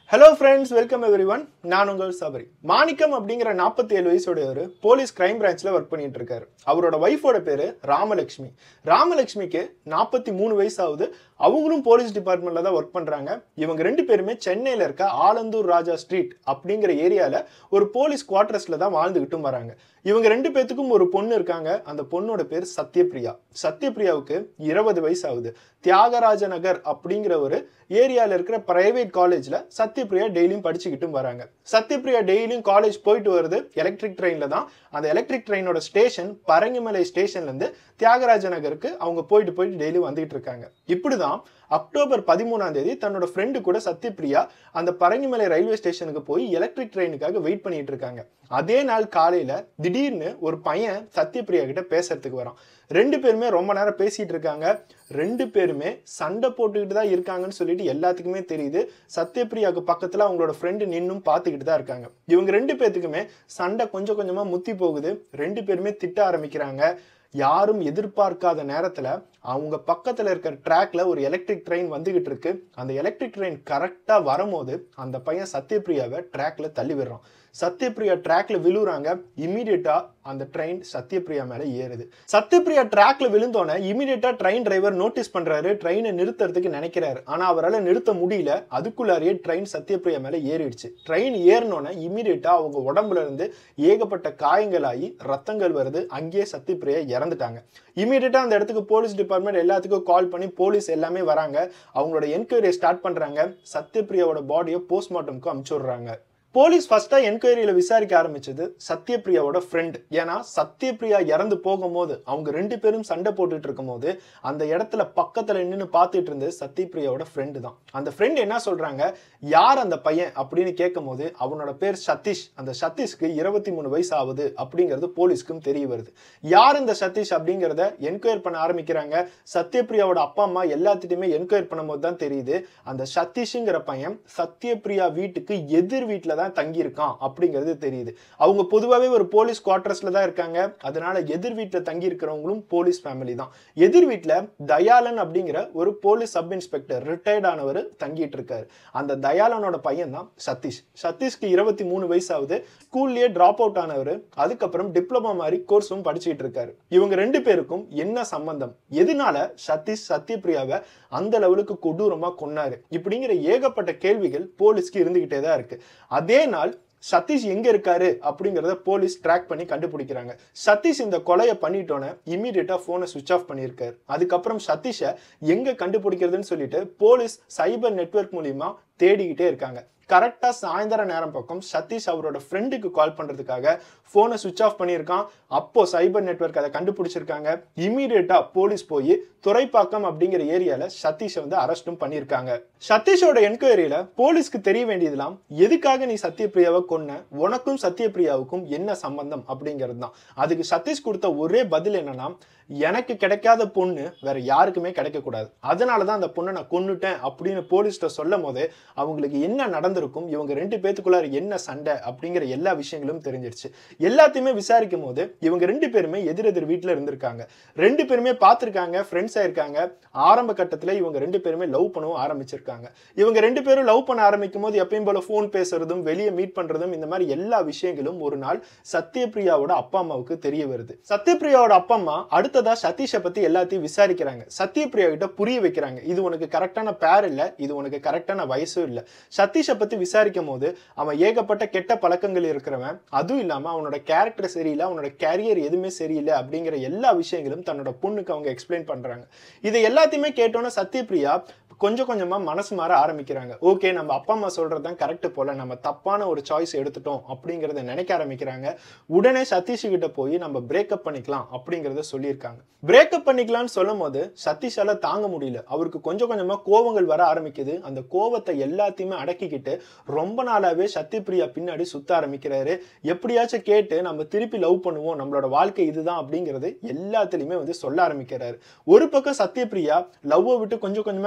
hello friends welcome everyone நான் உங்கள் சபரி மாணிக்கம் அப்படிங்கிற நாற்பத்தி ஏழு வயசுடையவர் போலீஸ் கிரைம் பிரான்ச்ல ஒர்க் பண்ணிட்டு இருக்காரு அவரோட ஒய்ஃபோட பேரு ராமலட்சுமி ராமலட்சுமிக்கு நாற்பத்தி மூணு வயசு ஆகுது அவங்களும் போலீஸ் டிபார்ட்மெண்ட்ல தான் ஒர்க் பண்றாங்க இவங்க ரெண்டு பேருமே சென்னையில இருக்க ஆலந்தூர் ராஜா ஸ்ட்ரீட் அப்படிங்கிற ஏரியால ஒரு போலீஸ் குவார்டர்ஸ்ல தான் வாழ்ந்துகிட்டும் வராங்க இவங்க ரெண்டு பேத்துக்கும் ஒரு பொண்ணு இருக்காங்க அந்த பொண்ணோட பேர் சத்யபிரியா சத்யபிரியாவுக்கு இருபது வயசு ஆகுது தியாகராஜ நகர் அப்படிங்கிற ஒரு ஏரியால இருக்கிற பிரைவேட் காலேஜ்ல சத்யபிரியா டெய்லியும் படிச்சுக்கிட்டும் வராங்க சத்யபிரியா டெய்லியும் காலேஜ் போயிட்டு வருது எலக்ட்ரிக் ட்ரெயின்ல தான் அந்த எலக்ட்ரிக் ட்ரெயினோட ஸ்டேஷன் பரங்கிமலை ஸ்டேஷன்ல இருந்து தியாகராஜ நகருக்கு அவங்க போயிட்டு போயிட்டு டெய்லி வந்துகிட்டு இருக்காங்க இப்படிதான் அக்டோபர் பதிமூணாம் தேதி தன்னோட ஃப்ரெண்டு கூட சத்யபிரியா அந்த பரங்கிமலை ரயில்வே ஸ்டேஷனுக்கு போய் எலக்ட்ரிக் ட்ரெயினுக்காக வெயிட் பண்ணிட்டு இருக்காங்க அதே நாள் காலையில திடீர்னு ஒரு பையன் சத்யபிரியா கிட்ட பேசுறதுக்கு வரான் ரெண்டு பேருமே ரொம்ப நேரம் பேசிட்டு இருக்காங்க ரெண்டு பேருமே சண்டை போட்டுக்கிட்டு தான் இருக்காங்கன்னு சொல்லிட்டு எல்லாத்துக்குமே தெரியுது சத்யபிரியாவுக்கு பக்கத்துல அவங்களோட ஃப்ரெண்டு நின்னும் பார்த்துக்கிட்டு தான் இருக்காங்க இவங்க ரெண்டு பேத்துக்குமே சண்டை கொஞ்சம் கொஞ்சமா முத்தி போகுது ரெண்டு பேருமே திட்ட ஆரம்பிக்கிறாங்க யாரும் எதிர்பார்க்காத நேரத்துல அவங்க பக்கத்துல இருக்கிற ட்ராக்ல ஒரு எலக்ட்ரிக் ட்ரெயின் வந்துகிட்டு இருக்கு அந்த எலக்ட்ரிக் ட்ரெயின் கரெக்டா வரும்போது அந்த பையன் சத்யபிரியாவை ட்ராக்ல தள்ளி விடுறான் சத்யபிரியா ட்ராக்ல விழுறாங்க இமீடியட்டா அந்த ட்ரெயின் சத்யபிரியா மேல ஏறுது சத்யபிரியா ட்ராக்ல விழுந்தோன்னே இமீடியட்டா ட்ரெயின் டிரைவர் நோட்டீஸ் பண்றாரு ட்ரெயினை நிறுத்துறதுக்கு நினைக்கிறாரு ஆனா அவரால் நிறுத்த முடியல அதுக்குள்ளாரியே ட்ரெயின் சத்யபிரியா மேல ஏறிடுச்சு ட்ரெயின் ஏறினோன்னே இமீடியட்டா அவங்க உடம்புல இருந்து ஏகப்பட்ட காயங்களாகி ரத்தங்கள் வருது அங்கேயே சத்யபிரியா இறந்துட்டாங்க இமீடியட்டா அந்த இடத்துக்கு போலீஸ் டிபார்ட்மெண்ட் எல்லாத்துக்கும் கால் பண்ணி போலீஸ் எல்லாமே வராங்க அவங்களோட என்கொயரியை ஸ்டார்ட் பண்றாங்க சத்யபிரியாவோட பாடியை போஸ்ட்மார்ட்டம்க்கு அனுப்பிச்சு விடுறாங்க போலீஸ் ஃபர்ஸ்டா என்கொயரியில விசாரிக்க ஆரம்பிச்சது சத்யபிரியாவோட ஃப்ரெண்ட் ஏன்னா சத்யபிரியா இறந்து போகும்போது அவங்க ரெண்டு பேரும் சண்டை போட்டுட்டு இருக்கும்போது அந்த இடத்துல பக்கத்துல நின்று பார்த்துட்டு இருந்தது சத்யபிரியாவோட ஃப்ரெண்டு தான் அந்த ஃப்ரெண்ட் என்ன சொல்றாங்க யார் அந்த பையன் அப்படின்னு கேட்கும் போது அவனோட பேர் சதீஷ் அந்த சதீஷ்க்கு இருபத்தி மூணு வயசு ஆகுது அப்படிங்கிறது போலீஸ்க்கும் தெரிய வருது யார் இந்த சதீஷ் அப்படிங்கிறத என்கொயர் பண்ண ஆரம்பிக்கிறாங்க சத்யபிரியாவோட அப்பா அம்மா எல்லாத்திட்டையுமே என்கொயர் பண்ணும்போது தான் தெரியுது அந்த சதீஷுங்கிற பையன் சத்யபிரியா வீட்டுக்கு எதிர் வீட்டில் தான் தங்கியிருக்கான் அப்படிங்கிறது தெரியுது அவங்க பொதுவாகவே ஒரு போலீஸ் குவார்டர்ஸ்ல தான் இருக்காங்க அதனால எதிர் வீட்டில் தங்கி இருக்கிறவங்களும் போலீஸ் ஃபேமிலி தான் எதிர் வீட்டில் தயாளன் அப்படிங்கிற ஒரு போலீஸ் சப் இன்ஸ்பெக்டர் ரிட்டையர்ட் ஆனவர் தங்கிட்டு இருக்காரு அந்த தயாளனோட பையன் தான் சதீஷ் சதீஷ்க்கு இருபத்தி மூணு வயசு ஆகுது ஸ்கூல்லயே டிராப் அவுட் ஆனவர் அதுக்கப்புறம் டிப்ளமா மாதிரி கோர்ஸும் படிச்சுட்டு இருக்காரு இவங்க ரெண்டு பேருக்கும் என்ன சம்பந்தம் எதனால சதீஷ் சத்யபிரியாவை அந்த லெவலுக்கு கொடூரமா கொன்னாரு இப்படிங்கிற ஏகப்பட்ட கேள்விகள் போலீஸ்க்கு இருந்துகிட்டே தான் இருக்கு அதே நாள் சதீஷ் எங்க இருக்காரு அப்படிங்கறத போலீஸ் ட்ராக் பண்ணி கண்டுபிடிக்கிறாங்க சதீஷ் இந்த கொலையை பண்ணிட்டோன்னே இமீடியட்டா போனை சுவிச் ஆஃப் பண்ணியிருக்காரு அதுக்கப்புறம் சதீஷை எங்க கண்டுபிடிக்கிறதுன்னு சொல்லிட்டு போலீஸ் சைபர் நெட்வொர்க் மூலியமா தேடிக்கிட்டே இருக்காங்க கரெக்டாக சாயந்தர நேரம் பக்கம் சதீஷ் அவரோட ஃப்ரெண்டுக்கு கால் பண்ணுறதுக்காக ஃபோனை சுவிச் ஆஃப் பண்ணியிருக்கான் அப்போ சைபர் நெட்ஒர்க் அதை கண்டுபிடிச்சிருக்காங்க இமீடியட்டாக போலீஸ் போய் துறைப்பாக்கம் அப்படிங்கிற ஏரியாவில் சதீஷை வந்து அரெஸ்டும் பண்ணியிருக்காங்க சதீஷோட என்கொயரியில போலீஸ்க்கு தெரிய வேண்டியதுலாம் எதுக்காக நீ சத்யபிரியாவை கொன்ன உனக்கும் சத்யபிரியாவுக்கும் என்ன சம்பந்தம் அப்படிங்கிறது தான் அதுக்கு சதீஷ் கொடுத்த ஒரே பதில் என்னன்னா எனக்கு கிடைக்காத பொண்ணு வேற யாருக்குமே கிடைக்கக்கூடாது அதனால தான் அந்த பொண்ணை நான் கொன்னுட்டேன் அப்படின்னு போலீஸ்கிட்ட சொல்லும் போது அவங்களுக்கு என்ன நடந்திருக்கும் இவங்க ரெண்டு பேத்துக்குள்ளார என்ன சண்டை அப்படிங்கிற எல்லா விஷயங்களும் தெரிஞ்சிருச்சு எல்லாத்தையுமே விசாரிக்கும் போது இவங்க ரெண்டு பேருமே எதிரெதிர் வீட்டில் இருந்திருக்காங்க ரெண்டு பேருமே பார்த்துருக்காங்க ஃப்ரெண்ட்ஸ் ஆயிருக்காங்க ஆரம்ப கட்டத்தில் இவங்க ரெண்டு பேருமே லவ் பண்ணவும் ஆரம்பிச்சிருக்காங்க இவங்க ரெண்டு பேரும் லவ் பண்ண ஆரம்பிக்கும் போது எப்பயும் போல ஃபோன் பேசுறதும் வெளியே மீட் பண்றதும் இந்த மாதிரி எல்லா விஷயங்களும் ஒரு நாள் சத்யபிரியாவோட அப்பா அம்மாவுக்கு தெரிய வருது சத்யபிரியாவோட அப்பா அம்மா அடுத்ததா சதீஷை பத்தி எல்லாத்தையும் விசாரிக்கிறாங்க சத்யபிரியா கிட்ட புரிய வைக்கிறாங்க இது உனக்கு கரெக்டான பேர் இல்ல இது உனக்கு கரெக்டான வயசும் இல்ல சதீஷை பத்தி விசாரிக்கும் போது அவன் ஏகப்பட்ட கெட்ட பழக்கங்கள் இருக்கிறவன் அதுவும் இல்லாம அவனோட கேரக்டர் சரியில்லை அவனோட கேரியர் எதுவுமே சரியில்லை அப்படிங்கிற எல்லா விஷயங்களும் தன்னோட பொண்ணுக்கு அவங்க எக்ஸ்பிளைன் பண்றாங்க இதை எல்லாத்தையுமே கேட்டோன்னே சத்யபிரியா கொஞ்சம் கொஞ்சமா மனசு மாற ஆரம்பிக்கிறாங்க ஓகே நம்ம அப்பா அம்மா சொல்றதுதான் கரெக்ட் போல நம்ம தப்பான ஒரு சாய்ஸ் எடுத்துட்டோம் அப்படிங்கறத நினைக்க ஆரம்பிக்கிறாங்க உடனே சதீஷ் கிட்ட போய் நம்ம பிரேக்கப் பண்ணிக்கலாம் அப்படிங்கறத சொல்லியிருக்காங்க பிரேக்கப் பண்ணிக்கலாம்னு சொல்லும் போது சதீஷால தாங்க முடியல அவருக்கு கொஞ்சம் கொஞ்சமா கோவங்கள் வர ஆரம்பிக்குது அந்த கோவத்தை எல்லாத்தையுமே அடக்கிக்கிட்டு ரொம்ப நாளாவே சத்யபிரியா பின்னாடி சுத்த ஆரம்பிக்கிறாரு எப்படியாச்சும் கேட்டு நம்ம திருப்பி லவ் பண்ணுவோம் நம்மளோட வாழ்க்கை இதுதான் அப்படிங்கிறது எல்லாத்துலயுமே வந்து சொல்ல ஆரம்பிக்கிறாரு ஒரு பக்கம் சத்யபிரியா லவ்வை விட்டு கொஞ்சம் கொஞ்சமா விலகி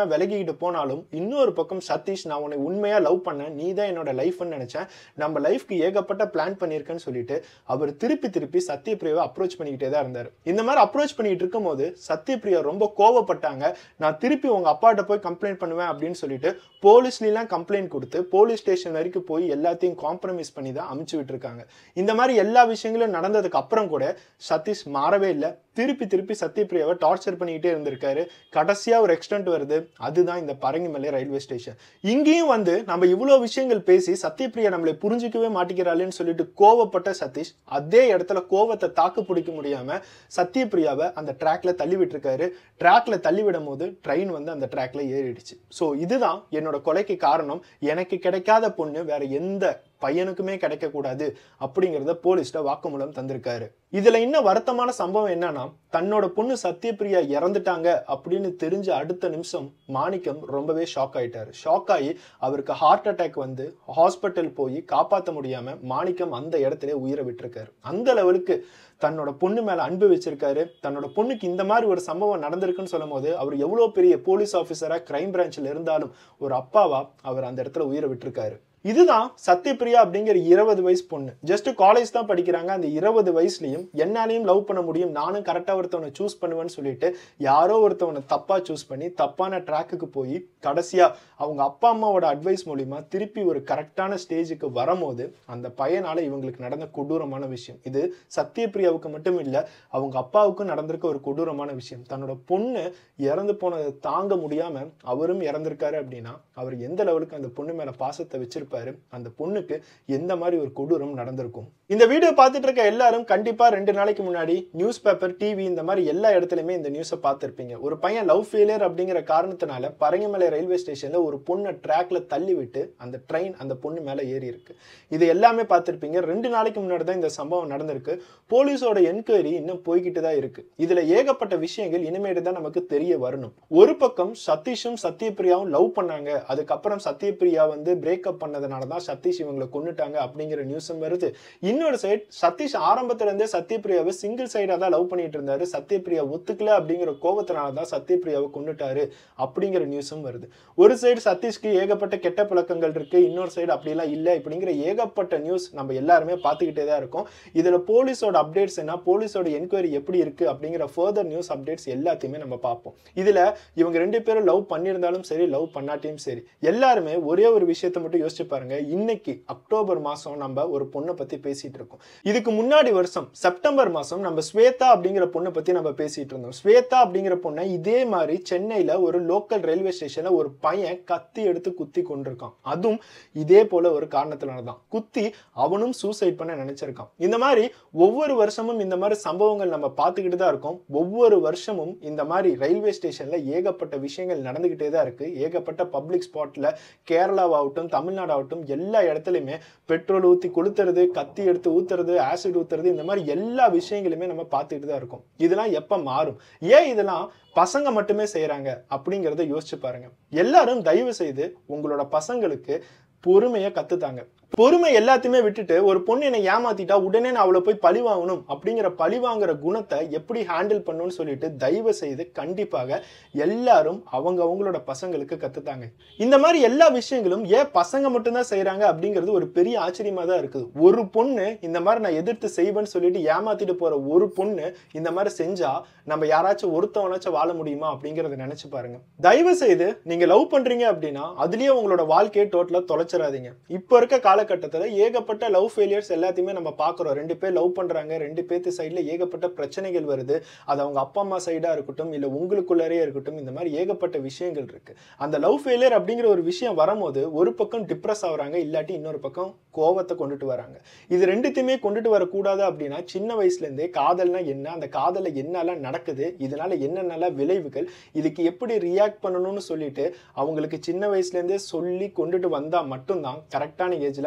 கூட்டிகிட்டு போனாலும் இன்னொரு பக்கம் சதீஷ் நான் உன்னை உண்மையா லவ் பண்ணேன் நீ தான் என்னோட லைஃப்னு நினைச்சேன் நம்ம லைஃப்க்கு ஏகப்பட்ட பிளான் பண்ணியிருக்கேன்னு சொல்லிட்டு அவர் திருப்பி திருப்பி சத்யபிரியாவை அப்ரோச் பண்ணிக்கிட்டே தான் இருந்தார் இந்த மாதிரி அப்ரோச் பண்ணிட்டு இருக்கும்போது சத்யபிரியா ரொம்ப கோவப்பட்டாங்க நான் திருப்பி உங்க அப்பாட்ட போய் கம்ப்ளைண்ட் பண்ணுவேன் அப்படின்னு சொல்லிட்டு போலீஸ்லாம் கம்ப்ளைண்ட் கொடுத்து போலீஸ் ஸ்டேஷன் வரைக்கும் போய் எல்லாத்தையும் காம்ப்ரமைஸ் பண்ணி தான் அமுச்சு விட்டுருக்காங்க இந்த மாதிரி எல்லா விஷயங்களும் நடந்ததுக்கு அப்புறம் கூட சதீஷ் மாறவே இல்லை திருப்பி திருப்பி சத்யபிரியாவை டார்ச்சர் பண்ணிக்கிட்டே இருந்திருக்காரு கடைசியா ஒரு எக்ஸ்டென்ட் வருது அதுதான் இந்த பரங்கிமலை ரயில்வே ஸ்டேஷன் இங்கேயும் வந்து நம்ம இவ்வளோ விஷயங்கள் பேசி சத்யபிரியா நம்மளை புரிஞ்சிக்கவே மாட்டேங்கிறாளேன்னு சொல்லிட்டு கோவப்பட்ட சதீஷ் அதே இடத்துல கோவத்தை தாக்கு பிடிக்க முடியாம சத்யபிரியாவை அந்த ட்ராக்ல தள்ளி விட்டுருக்காரு ட்ராக்ல தள்ளி விடும் போது ட்ரெயின் வந்து அந்த ட்ராக்ல ஏறிடுச்சு ஸோ இதுதான் என்னோட கொலைக்கு காரணம் எனக்கு கிடைக்காத பொண்ணு வேற எந்த பையனுக்குமே கிடைக்கக்கூடாது அப்படிங்கிறத போலீஸ்ட வாக்குமூலம் தந்திருக்காரு இதுல இன்னும் வருத்தமான சம்பவம் என்னன்னா தன்னோட பொண்ணு சத்யபிரியா இறந்துட்டாங்க அப்படின்னு தெரிஞ்ச அடுத்த நிமிஷம் மாணிக்கம் ரொம்பவே ஷாக் ஆயிட்டாரு ஷாக் ஆகி அவருக்கு ஹார்ட் அட்டாக் வந்து ஹாஸ்பிட்டல் போய் காப்பாற்ற முடியாம மாணிக்கம் அந்த இடத்துல உயிரை விட்டிருக்காரு அந்த லெவலுக்கு தன்னோட பொண்ணு மேல அன்பு வச்சிருக்காரு தன்னோட பொண்ணுக்கு இந்த மாதிரி ஒரு சம்பவம் நடந்திருக்குன்னு சொல்லும் போது அவர் எவ்வளவு பெரிய போலீஸ் ஆஃபீஸரா கிரைம் பிரான்ச்ல இருந்தாலும் ஒரு அப்பாவா அவர் அந்த இடத்துல உயிரை விட்டிருக்காரு இதுதான் சத்யபிரியா அப்படிங்கிற இருபது வயசு பொண்ணு ஜஸ்ட் காலேஜ் தான் படிக்கிறாங்க அந்த இருபது வயசுலயும் என்னாலையும் லவ் பண்ண முடியும் நானும் கரெக்டா ஒருத்தவனை சூஸ் பண்ணுவேன்னு சொல்லிட்டு யாரோ ஒருத்தவனை தப்பா சூஸ் பண்ணி தப்பான ட்ராக்குக்கு போய் கடைசியா அவங்க அப்பா அம்மாவோட அட்வைஸ் மூலியமா திருப்பி ஒரு கரெக்டான ஸ்டேஜுக்கு வரும்போது அந்த பையனால இவங்களுக்கு நடந்த கொடூரமான விஷயம் இது சத்யபிரியாவுக்கு மட்டும் இல்ல அவங்க அப்பாவுக்கும் நடந்திருக்க ஒரு கொடூரமான விஷயம் தன்னோட பொண்ணு இறந்து போனதை தாங்க முடியாம அவரும் இறந்திருக்காரு அப்படின்னா அவர் எந்த லெவலுக்கு அந்த பொண்ணு மேல பாசத்தை வச்சிருப்பாரு அந்த பொண்ணுக்கு எந்த மாதிரி ஒரு கொடூரம் நடந்திருக்கும் இந்த வீடியோ பார்த்துட்டு இருக்க எல்லாரும் கண்டிப்பா ரெண்டு நாளைக்கு முன்னாடி நியூஸ் பேப்பர் டிவி இந்த மாதிரி எல்லா இடத்துலயுமே இந்த நியூஸை பார்த்திருப்பீங்க ஒரு பையன் லவ் ஃபெயிலியர் அப்படிங்கிற காரணத்தினால பரங்கிமலை ரயில்வே ஸ்டேஷன்ல ஒரு பொண்ணை ட்ராக்ல தள்ளி விட்டு அந்த ட்ரெயின் அந்த பொண்ணு மேல ஏறி இருக்கு இது எல்லாமே பார்த்திருப்பீங்க ரெண்டு நாளைக்கு முன்னாடி தான் இந்த சம்பவம் நடந்திருக்கு போலீஸோட என்கொயரி இன்னும் போய்கிட்டு தான் இருக்கு இதுல ஏகப்பட்ட விஷயங்கள் இனிமேட்டு தான் நமக்கு தெரிய வரணும் ஒரு பக்கம் சதீஷும் சத்யபிரியாவும் லவ் பண்ணாங்க அதுக்கப்புறம் சத்யபிரியா வந்து பிரேக்கப் பண்ணதுனால தான் சதீஷ் இவங்களை கொண்டுட்டாங்க அப்படிங்கிற நியூஸும் வருது இன்னொரு சைட் சதீஷ் ஆரம்பத்துல இருந்தே சத்யபிரியாவை சிங்கிள் சைடா தான் லவ் பண்ணிட்டு இருந்தாரு சத்யபிரியா ஒத்துக்கல அப்படிங்கிற கோபத்தினால தான் சத்யபிரியாவை கொண்டுட்டாரு அப்படிங்கிற நியூஸும் வருது ஒரு சைடு சதீஷ்க்கு ஏகப்பட்ட கெட்ட பழக்கங்கள் இருக்கு இன்னொரு சைடு அப்படிலாம் இல்லை இப்படிங்கிற ஏகப்பட்ட நியூஸ் நம்ம எல்லாருமே பார்த்துக்கிட்டே தான் இருக்கோம் இதுல போலீஸோட அப்டேட்ஸ் என்ன போலீஸோட என்கொயரி எப்படி இருக்கு அப்படிங்கிற ஃபர்தர் நியூஸ் அப்டேட்ஸ் எல்லாத்தையுமே நம்ம பார்ப்போம் இதுல இவங்க ரெண்டு பேரும் லவ் பண்ணியிருந்தாலும் சரி லவ் பண்ணாட்டியும் சரி எல்லாருமே ஒரே ஒரு விஷயத்தை மட்டும் யோசிச்சு பாருங்க இன்னைக்கு அக்டோபர் மாசம் நம்ம ஒரு பொண்ணை பத்தி பேசிட்டு இருக்கோம் இதுக்கு முன்னாடி வருஷம் செப்டம்பர் மாசம் நம்ம ஸ்வேதா அப்படிங்கிற பொண்ணை பத்தி நம்ம பேசிட்டு இருந்தோம் ஸ்வேதா அப்படிங்கிற பொண்ணை இதே மாதிரி சென்னையில ஒரு லோக்கல் ரயில்வே ஸ்டேஷன்ல ஒரு பையன் கத்தி எடுத்து குத்தி கொண்டிருக்கான் அதுவும் இதே போல ஒரு காரணத்தினால தான் குத்தி அவனும் சூசைட் பண்ண நினைச்சிருக்கான் இந்த மாதிரி ஒவ்வொரு வருஷமும் இந்த மாதிரி சம்பவங்கள் நம்ம பார்த்துக்கிட்டு தான் இருக்கோம் ஒவ்வொரு வருஷமும் இந்த மாதிரி ரயில்வே ஸ்டேஷன்ல ஏகப்பட்ட விஷயங்கள் நடந்துகிட்டே தான் இருக்கு ஏகப்பட்ட பப்ளிக் ஸ்பாட்ல கேரளாவாகட்டும் தமிழ்நாடாகட்டும் எல்லா இடத்துலையுமே பெட்ரோல் ஊற்றி கொளுத்துறது கத்தி எடுத்து ஊத்துறது ஆசிட் ஊத்துறது இந்த மாதிரி எல்லா விஷயங்களுமே நம்ம பார்த்துக்கிட்டு தான் இருக்கோம் இதெல்லாம் எப்போ மாறும் ஏன் இதெல்லாம் பசங்க மட்டுமே செய்கிறாங்க அப்படிங்கிறத யோசிச்சு பாருங்க எல்லாரும் தயவு செய்து உங்களோட பசங்களுக்கு பொறுமையை கத்துத்தாங்க பொறுமை எல்லாத்தையுமே விட்டுட்டு ஒரு பொண்ணு என்னை ஏமாத்திட்டா உடனே நான் அவளை போய் பழி வாங்கணும் அப்படிங்கிற பழி வாங்குற குணத்தை எப்படி ஹேண்டில் பண்ணணும்னு சொல்லிட்டு தயவு செய்து கண்டிப்பாக எல்லாரும் அவங்க அவங்களோட பசங்களுக்கு கத்துத்தாங்க இந்த மாதிரி எல்லா விஷயங்களும் ஏன் பசங்க மட்டும்தான் செய்றாங்க அப்படிங்கிறது ஒரு பெரிய ஆச்சரியமா தான் இருக்குது ஒரு பொண்ணு இந்த மாதிரி நான் எதிர்த்து செய்வேன்னு சொல்லிட்டு ஏமாத்திட்டு போற ஒரு பொண்ணு இந்த மாதிரி செஞ்சா நம்ம யாராச்சும் ஒருத்தவனாச்சும் வாழ முடியுமா அப்படிங்கறத நினைச்சு பாருங்க தயவு செய்து நீங்க லவ் பண்றீங்க அப்படின்னா அதுலயே உங்களோட வாழ்க்கையை டோட்டலா தொலைச்சிடாதீங்க இப்போ இருக்க காலகட்டத்தில் ஏகப்பட்ட லவ் ஃபெயிலியர்ஸ் எல்லாத்தையுமே நம்ம பார்க்குறோம் ரெண்டு பேர் லவ் பண்றாங்க ரெண்டு பேர்த்து சைடில் ஏகப்பட்ட பிரச்சனைகள் வருது அது அவங்க அப்பா அம்மா சைடா இருக்கட்டும் இல்லை உங்களுக்குள்ளரே இருக்கட்டும் இந்த மாதிரி ஏகப்பட்ட விஷயங்கள் இருக்கு அந்த லவ் ஃபெயிலியர் அப்படிங்கிற ஒரு விஷயம் வரும்போது ஒரு பக்கம் டிப்ரெஸ் ஆகுறாங்க இல்லாட்டி இன்னொரு பக்கம் கோவத்தை கொண்டுட்டு வராங்க இது ரெண்டுத்தையுமே கொண்டுட்டு வரக்கூடாது அப்படின்னா சின்ன வயசுல இருந்தே காதல்னா என்ன அந்த காதல்ல என்னெல்லாம் நடக்குது இதனால என்னென்னலாம் விளைவுகள் இதுக்கு எப்படி ரியாக்ட் பண்ணணும்னு சொல்லிட்டு அவங்களுக்கு சின்ன வயசுல இருந்தே சொல்லி கொண்டுட்டு வந்தா மட்டும்தான் கரெக்டான ஏஜ்ல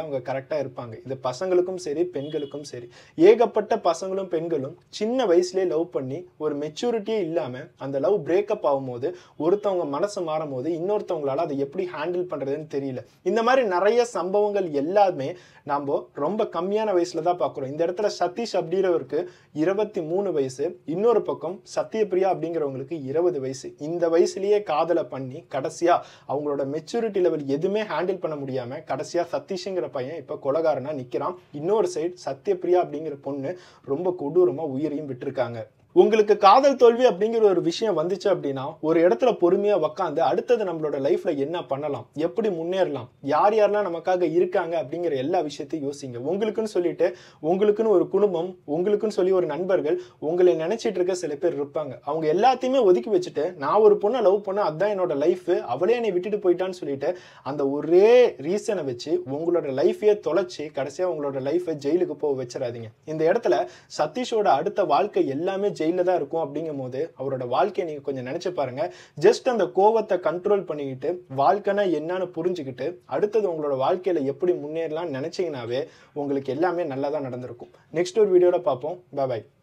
அவங்க கரெக்டாக இருப்பாங்க இது பசங்களுக்கும் சரி பெண்களுக்கும் சரி ஏகப்பட்ட பசங்களும் பெண்களும் சின்ன வயசுலேயே லவ் பண்ணி ஒரு மெச்சூரிட்டியே இல்லாமல் அந்த லவ் பிரேக்கப் ஆகும்போது ஒருத்தவங்க மனசு மாறும் போது இன்னொருத்தவங்களால அதை எப்படி ஹேண்டில் பண்ணுறதுன்னு தெரியல இந்த மாதிரி நிறைய சம்பவங்கள் எல்லாமே நாம் ரொம்ப கம்மியான வயசுல தான் பார்க்குறோம் இந்த இடத்துல சதீஷ் அப்படிங்கிறவருக்கு இருபத்தி மூணு வயசு இன்னொரு பக்கம் சத்யபிரியா அப்படிங்கிறவங்களுக்கு இருபது வயசு இந்த வயசுலயே காதலை பண்ணி கடைசியா அவங்களோட மெச்சூரிட்டி லெவல் எதுவுமே ஹேண்டில் பண்ண முடியாம கடைசியா சதீஷ்ங்கிற பையன் இப்ப கொலகாரனா நிக்கிறான் இன்னொரு சைடு சத்யபிரியா அப்படிங்கிற பொண்ணு ரொம்ப கொடூரமா உயிரையும் விட்டுருக்காங்க உங்களுக்கு காதல் தோல்வி அப்படிங்கிற ஒரு விஷயம் வந்துச்சு அப்படின்னா ஒரு இடத்துல பொறுமையா உக்காந்து அடுத்தது நம்மளோட லைஃப்ல என்ன பண்ணலாம் எப்படி முன்னேறலாம் யார் யாரெல்லாம் நமக்காக இருக்காங்க அப்படிங்கிற எல்லா விஷயத்தையும் யோசிங்க உங்களுக்குன்னு சொல்லிட்டு உங்களுக்குன்னு ஒரு குடும்பம் உங்களுக்குன்னு சொல்லி ஒரு நண்பர்கள் உங்களை நினைச்சிட்டு இருக்க சில பேர் இருப்பாங்க அவங்க எல்லாத்தையுமே ஒதுக்கி வச்சுட்டு நான் ஒரு பொண்ணை லவ் பண்ண அதான் என்னோட லைஃப் அவளே என்னை விட்டுட்டு போயிட்டான்னு சொல்லிட்டு அந்த ஒரே ரீசனை வச்சு உங்களோட லைஃபையே தொலைச்சி கடைசியா உங்களோட லைஃபை ஜெயிலுக்கு போக வச்சிடாதீங்க இந்த இடத்துல சதீஷோட அடுத்த வாழ்க்கை எல்லாமே ஜெயிலில் தான் இருக்கும் அப்படிங்கும் போது அவரோட வாழ்க்கையை நீங்க கொஞ்சம் நினைச்சு பாருங்க ஜஸ்ட் அந்த கோவத்தை கண்ட்ரோல் பண்ணிக்கிட்டு வாழ்க்கைனா என்னன்னு புரிஞ்சுக்கிட்டு அடுத்தது உங்களோட வாழ்க்கையில எப்படி முன்னேறலாம்னு நினைச்சீங்கன்னாவே உங்களுக்கு எல்லாமே நல்லா தான் நடந்திருக்கும் நெக்ஸ்ட் ஒரு வீடியோட பார்ப்போம் பாய்